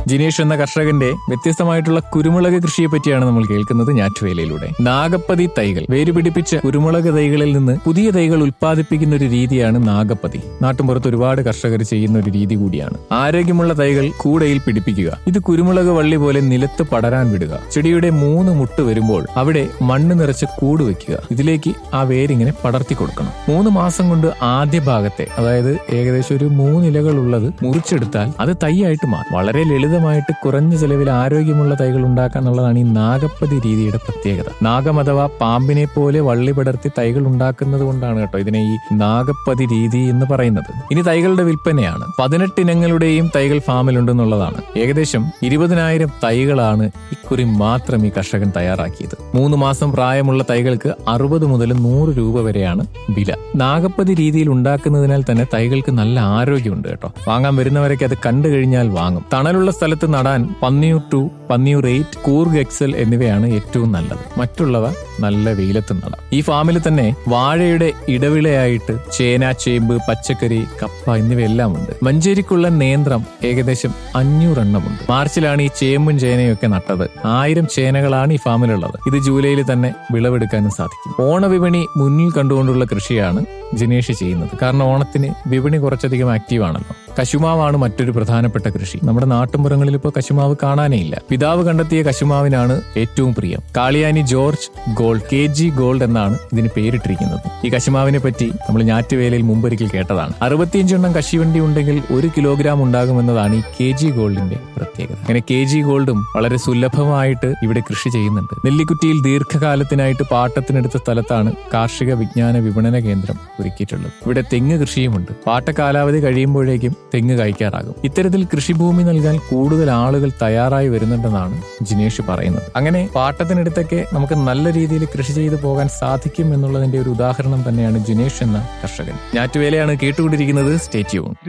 ജിനേഷ് എന്ന കർഷകന്റെ വ്യത്യസ്തമായിട്ടുള്ള കുരുമുളക് കൃഷിയെ പറ്റിയാണ് നമ്മൾ കേൾക്കുന്നത് ഞാറ്റുവേലയിലൂടെ നാഗപ്പതി തൈകൾ വേരുപിടിപ്പിച്ച കുരുമുളക് തൈകളിൽ നിന്ന് പുതിയ തൈകൾ ഉൽപ്പാദിപ്പിക്കുന്ന ഒരു രീതിയാണ് നാഗപ്പതി നാട്ടുമ്പുറത്ത് ഒരുപാട് കർഷകർ ചെയ്യുന്ന ഒരു രീതി കൂടിയാണ് ആരോഗ്യമുള്ള തൈകൾ കൂടയിൽ പിടിപ്പിക്കുക ഇത് കുരുമുളക് വള്ളി പോലെ നിലത്ത് പടരാൻ വിടുക ചെടിയുടെ മൂന്ന് മുട്ട് വരുമ്പോൾ അവിടെ മണ്ണ് നിറച്ച് കൂട് വെക്കുക ഇതിലേക്ക് ആ വേരിങ്ങനെ പടർത്തി കൊടുക്കണം മൂന്ന് മാസം കൊണ്ട് ആദ്യ ഭാഗത്തെ അതായത് ഏകദേശം ഒരു മൂന്നിലകൾ ഉള്ളത് മുറിച്ചെടുത്താൽ അത് തൈയായിട്ട് മാറും വളരെ ലളിതമായിട്ട് കുറഞ്ഞ ചെലവിൽ ആരോഗ്യമുള്ള തൈകൾ ഉണ്ടാക്കുക എന്നുള്ളതാണ് ഈ നാഗപ്പതി രീതിയുടെ പ്രത്യേകത നാഗം അഥവാ പാമ്പിനെ പോലെ വള്ളി പടർത്തി തൈകൾ ഉണ്ടാക്കുന്നത് കൊണ്ടാണ് കേട്ടോ ഇതിനെ ഈ നാഗപ്പതി രീതി എന്ന് പറയുന്നത് ഇനി തൈകളുടെ വിൽപ്പനയാണ് പതിനെട്ട് ഇനങ്ങളുടെയും തൈകൾ ഫാമിലുണ്ടെന്നുള്ളതാണ് ഏകദേശം ഇരുപതിനായിരം തൈകളാണ് ഇക്കുറി മാത്രം ഈ കർഷകൻ തയ്യാറാക്കിയത് മൂന്ന് മാസം പ്രായമുള്ള തൈകൾക്ക് അറുപത് മുതൽ നൂറ് രൂപ വരെയാണ് വില നാഗപ്പതി രീതിയിൽ ഉണ്ടാക്കുന്നതിനാൽ തന്നെ തൈകൾക്ക് നല്ല ആരോഗ്യമുണ്ട് കേട്ടോ വാങ്ങാൻ വരുന്നവരൊക്കെ അത് കണ്ടു കഴിഞ്ഞാൽ വാങ്ങും തണലുള്ള സ്ഥലത്ത് നടാൻ Panniyur two Panniyur eight Coorg excel എന്നിവയാണ് ഏറ്റവും നല്ലത് മറ്റുള്ളവ നല്ല വെയിലത്ത് നടാം ഈ ഫാമിൽ തന്നെ വാഴയുടെ ഇടവിളയായിട്ട് ചേന ചേമ്പ് പച്ചക്കറി കപ്പ എന്നിവയെല്ലാം ഉണ്ട് മഞ്ചേരിക്കുള്ള നേന്ത്രം ഏകദേശം അഞ്ഞൂറെണ്ണമുണ്ട് മാർച്ചിലാണ് ഈ ചേമ്പും ചേനയും ഒക്കെ നട്ടത് ആയിരം ചേനകളാണ് ഈ ഫാമിലുള്ളത് ഇത് ജൂലൈയിൽ തന്നെ വിളവെടുക്കാനും സാധിക്കും ഓണവിപണി മുന്നിൽ കണ്ടുകൊണ്ടുള്ള കൃഷിയാണ് ജിനേഷ് ചെയ്യുന്നത് കാരണം ഓണത്തിന് വിപണി കുറച്ചധികം ആക്റ്റീവ് ആണല്ലോ കശുമാവാണ് മറ്റൊരു പ്രധാനപ്പെട്ട കൃഷി നമ്മുടെ നാട്ടുമ്പുറങ്ങളിൽ ഇപ്പോൾ കശുമാവ് കാണാനേ ഇല്ല പിതാവ് കണ്ടെത്തിയ കശുമാവിനാണ് ഏറ്റവും പ്രിയം Kaliyani George gold K G gold എന്നാണ് ഇതിന് പേരിട്ടിരിക്കുന്നത് ഈ കശുമാവിനെ പറ്റി നമ്മൾ ഞാറ്റുവേലയിൽ മുമ്പൊരിക്കൽ കേട്ടതാണ് അറുപത്തിയഞ്ചെണ്ണം കശുവണ്ടി ഉണ്ടെങ്കിൽ ഒരു കിലോഗ്രാം ഉണ്ടാകുമെന്നതാണ് ഈ കെ ജി ഗോൾഡിന്റെ പ്രത്യേകത അങ്ങനെ കെ ജി ഗോൾഡും വളരെ സുലഭമായിട്ട് ഇവിടെ കൃഷി ചെയ്യുന്നുണ്ട് നെല്ലിക്കുറ്റിയിൽ ദീർഘകാലത്തിനായിട്ട് പാട്ടത്തിനെടുത്ത സ്ഥലത്താണ് കാർഷിക വിജ്ഞാന വിപണന കേന്ദ്രം ഒരുക്കിയിട്ടുള്ളത് ഇവിടെ തെങ്ങ് കൃഷിയുമുണ്ട് പാട്ട കാലാവധി കഴിയുമ്പോഴേക്കും തെങ്ങ് കഴിക്കാറാകും ഇത്തരത്തിൽ കൃഷിഭൂമി നൽകാൻ കൂടുതൽ ആളുകൾ തയ്യാറായി വരുന്നുണ്ടെന്നാണ് ജിനേഷ് പറയുന്നത് അങ്ങനെ പാട്ടത്തിനടുത്തൊക്കെ നമുക്ക് നല്ല രീതിയിൽ കൃഷി ചെയ്തു പോകാൻ സാധിക്കും എന്നുള്ളതിന്റെ ഒരു ഉദാഹരണം തന്നെയാണ് ജിനേഷ് എന്ന കർഷകൻ ഞാറ്റുവേലയാണ് കേട്ടുകൊണ്ടിരിക്കുന്നത് സ്റ്റേറ്റ്യൂൺ